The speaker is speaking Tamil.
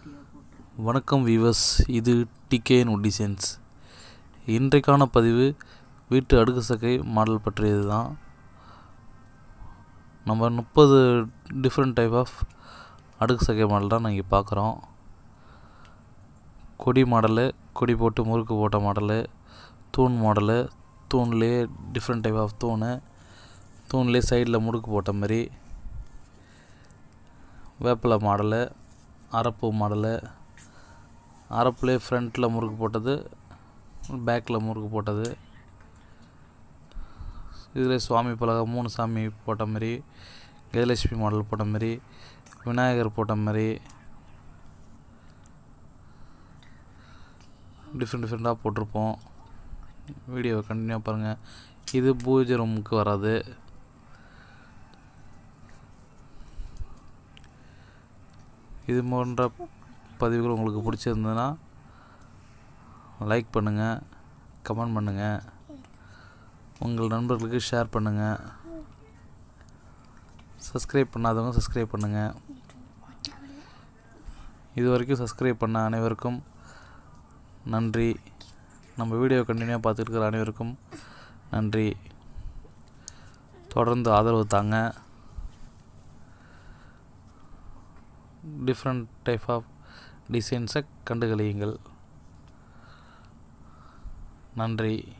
வணக்கம் வீவர்ஸ் இது டிகேஎன் டிசைன்ஸ் இன்றைக்கான பதிவு வீட்டு அடுக்கு சக்கை மாடல் பற்றியது தான் நம்ம முப்பது டிஃப்ரெண்ட் டைப் ஆஃப் அடுக்கு சக்கை மாடல் தான் இங்கே பார்க்குறோம் கொடி மாடலு கொடி போட்டு முறுக்கு போட்ட மாடலு தூண் மாடலு தூண்லேயே டிஃப்ரெண்ட் டைப் ஆஃப் தூணு தூண்லேயே சைடில் முடுக்கு போட்ட மாதிரி வேப்பிலை மாடலு அரப்பு மாடலு அரப்புலேயே ஃப்ரண்ட்டில் முறுக்கு போட்டது பேக்கில் முறுக்கு போட்டது இதில் சுவாமி பலகை மூணு சாமி போட்ட மாதிரி கஜலட்சுமி மாடல் போட்ட மாதிரி விநாயகர் போட்ட மாதிரி டிஃப்ரெண்ட் டிஃப்ரெண்ட்டாக போட்டிருப்போம் வீடியோவை கண்டினியூவாக பாருங்கள் இது பூஜை ரூமுக்கு வராது இது போன்ற பதிவுகள் உங்களுக்கு பிடிச்சிருந்ததுன்னா லைக் பண்ணுங்கள் கமெண்ட் பண்ணுங்கள் உங்கள் நண்பர்களுக்கு ஷேர் பண்ணுங்கள் சப்ஸ்கிரைப் பண்ணாதவங்க சப்ஸ்கிரைப் பண்ணுங்கள் இது வரைக்கும் சப்ஸ்கிரைப் பண்ண அனைவருக்கும் நன்றி நம்ம வீடியோ கண்டினியூவாக பார்த்துட்டு இருக்கிற அனைவருக்கும் நன்றி தொடர்ந்து ஆதரவு தாங்க டிஃப்ரெண்ட் டைப் ஆஃப் டிசைன்ஸை கண்டுகளியுங்கள் நன்றி